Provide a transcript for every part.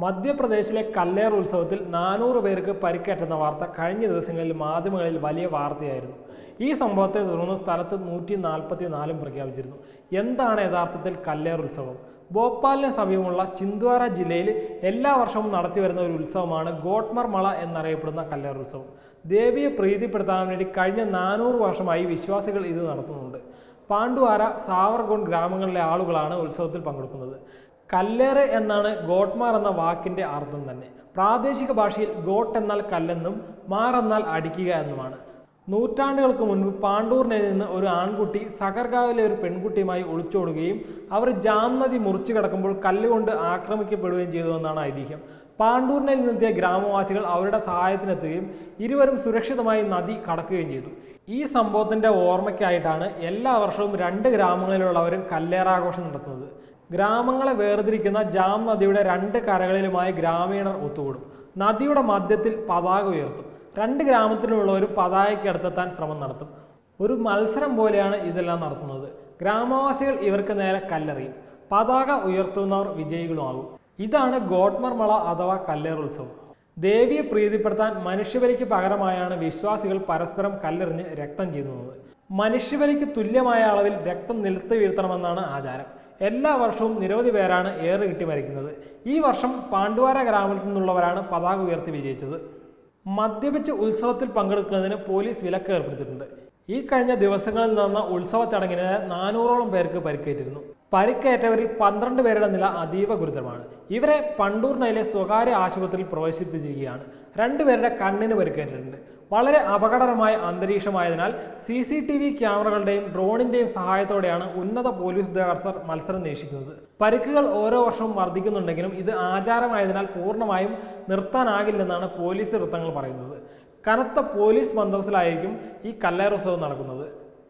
മധ്യപ്രദേശിലെ കല്ലേർ ഉത്സവത്തിൽ നാനൂറ് പേർക്ക് പരിക്കേറ്റെന്ന വാർത്ത കഴിഞ്ഞ ദിവസങ്ങളിൽ മാധ്യമങ്ങളിൽ വലിയ വാർത്തയായിരുന്നു ഈ സംഭവത്തെ തുടർന്ന് സ്ഥലത്ത് നൂറ്റി നാൽപ്പത്തി നാലും പ്രഖ്യാപിച്ചിരുന്നു എന്താണ് യഥാർത്ഥത്തിൽ കല്ലേർ ഉത്സവം ഭോപ്പാലിന് സമീപമുള്ള ചിന്ദ്വാര ജില്ലയിൽ എല്ലാ വർഷവും നടത്തിവരുന്ന ഒരു ഉത്സവമാണ് ഗോട്ട്മർ മള എന്നറിയപ്പെടുന്ന കല്ലേർ ഉത്സവം ദേവിയെ പ്രീതിപ്പെടുത്താൻ വേണ്ടി കഴിഞ്ഞ നാനൂറ് വർഷമായി വിശ്വാസികൾ ഇത് നടത്തുന്നുണ്ട് പാണ്ഡുവാര സാവർഗോൺ ഗ്രാമങ്ങളിലെ ആളുകളാണ് ഉത്സവത്തിൽ പങ്കെടുക്കുന്നത് കല്ലേറ് എന്നാണ് ഗോട്ട്മാർ എന്ന വാക്കിന്റെ അർത്ഥം തന്നെ പ്രാദേശിക ഭാഷയിൽ ഗോട്ട് എന്നാൽ കല്ലെന്നും മാർ എന്നാൽ അടിക്കുക എന്നുമാണ് നൂറ്റാണ്ടുകൾക്ക് മുൻപ് പാണ്ഡൂറിനെ നിന്ന് ഒരു ആൺകുട്ടി സകർഗാവിലെ ഒരു പെൺകുട്ടിയുമായി ഒളിച്ചോടുകയും അവർ ജാം നദി മുറിച്ചു കിടക്കുമ്പോൾ കല്ലുകൊണ്ട് ആക്രമിക്കപ്പെടുകയും ചെയ്തു എന്നാണ് ഐതിഹ്യം പാണ്ഡൂരിനിൽ നിന്നെത്തിയ ഗ്രാമവാസികൾ അവരുടെ സഹായത്തിനെത്തുകയും ഇരുവരും സുരക്ഷിതമായി നദി കടക്കുകയും ചെയ്തു ഈ സംഭവത്തിന്റെ ഓർമ്മയ്ക്കായിട്ടാണ് എല്ലാ വർഷവും രണ്ട് ഗ്രാമങ്ങളിലുള്ളവരും കല്ലേറാഘോഷം നടത്തുന്നത് ഗ്രാമങ്ങളെ വേർതിരിക്കുന്ന ജാം നദിയുടെ രണ്ട് കരകളിലുമായി ഗ്രാമീണർ ഒത്തുകൂടും നദിയുടെ മധ്യത്തിൽ പതാക ഉയർത്തും രണ്ട് ഗ്രാമത്തിലുള്ളവരും പതാകയ്ക്ക് അടുത്തെത്താൻ ശ്രമം നടത്തും ഒരു മത്സരം പോലെയാണ് ഇതെല്ലാം നടത്തുന്നത് ഗ്രാമവാസികൾ ഇവർക്ക് നേരെ കല്ലെറിയും പതാക ഉയർത്തുന്നവർ വിജയികളുമാകും ഇതാണ് ഗോട്ട്മർ മള അഥവാ കല്ലേർ ഉത്സവം ദേവിയെ പ്രീതിപ്പെടുത്താൻ മനുഷ്യബലിക്ക് പകരമായാണ് വിശ്വാസികൾ പരസ്പരം കല്ലെറിഞ്ഞ് രക്തം ചെയ്യുന്നത് മനുഷ്യബലിക്ക് തുല്യമായ അളവിൽ രക്തം നിലത്ത് വീഴ്ത്തണമെന്നാണ് ആചാരം എല്ലാ വർഷവും നിരവധി പേരാണ് ഏറ് കിട്ടി മരിക്കുന്നത് ഈ വർഷം പാണ്ഡുവാര ഗ്രാമത്തിൽ നിന്നുള്ളവരാണ് പതാക ഉയർത്തി വിജയിച്ചത് മദ്യപിച്ച് ഉത്സവത്തിൽ പങ്കെടുക്കുന്നതിന് പോലീസ് വിലക്ക് ഏർപ്പെടുത്തിയിട്ടുണ്ട് ഈ കഴിഞ്ഞ ദിവസങ്ങളിൽ നടന്ന ഉത്സവ ചടങ്ങിന് നാനൂറോളം പേർക്ക് പരിക്കേറ്റിരുന്നു പരിക്കേറ്റവരിൽ പന്ത്രണ്ട് പേരുടെ നില അതീവ ഗുരുതരമാണ് ഇവരെ പണ്ടൂർനയിലെ സ്വകാര്യ ആശുപത്രിയിൽ പ്രവേശിപ്പിച്ചിരിക്കുകയാണ് രണ്ടുപേരുടെ കണ്ണിന് പരിക്കേറ്റിട്ടുണ്ട് വളരെ അപകടകരമായ അന്തരീക്ഷമായതിനാൽ സി സി ടി വി ക്യാമറകളുടെയും ഡ്രോണിന്റെയും സഹായത്തോടെയാണ് ഉന്നത പോലീസ് ഉദ്യോഗസ്ഥർ മത്സരം നിരീക്ഷിക്കുന്നത് പരിക്കുകൾ ഓരോ വർഷവും വർദ്ധിക്കുന്നുണ്ടെങ്കിലും ഇത് ആചാരമായതിനാൽ പൂർണ്ണമായും നിർത്താനാകില്ലെന്നാണ് പോലീസ് വൃത്തങ്ങൾ പറയുന്നത് കനത്ത പോലീസ് ബന്ദോബസ്തിലായിരിക്കും ഈ കല്ലേറുത്സവം നടക്കുന്നത്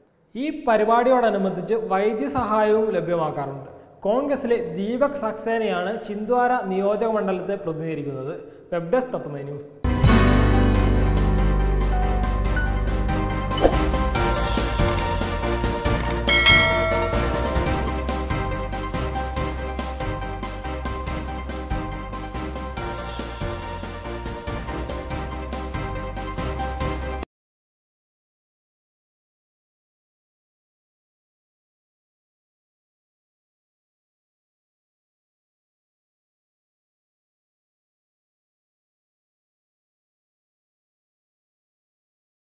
ഈ പരിപാടിയോടനുബന്ധിച്ച് വൈദ്യസഹായവും ലഭ്യമാക്കാറുണ്ട് കോൺഗ്രസിലെ ദീപക് സക്സേനയാണ് ചിന്ദ്വാര നിയോജക മണ്ഡലത്തെ പ്രതിനിധീകരിക്കുന്നത് വെബ് ഡെസ്ക് തത്വമേ ന്യൂസ്